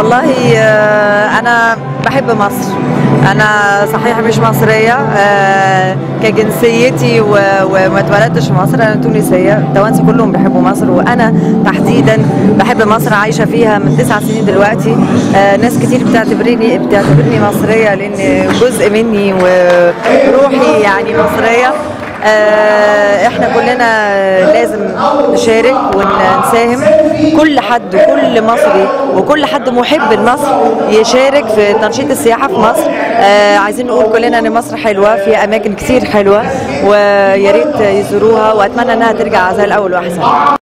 والله آه، انا بحب مصر انا صحيح مش مصريه آه، كجنسيتي و- وما اتولدتش في مصر انا تونسيه التوانسه كلهم بيحبوا مصر وانا تحديدا بحب مصر عايشه فيها من تسع سنين دلوقتي آه، ناس كتير بتعتبرني بتعتبرني مصريه لان جزء مني وروحي يعني مصريه آه، احنا كلنا لازم نشارك ونساهم كل حد كل مصري وكل حد محب لمصر يشارك في تنشيط السياحه في مصر آه، عايزين نقول كلنا ان مصر حلوه في اماكن كتير حلوه ويا ريت يزوروها واتمنى انها ترجع زي الاول واحسن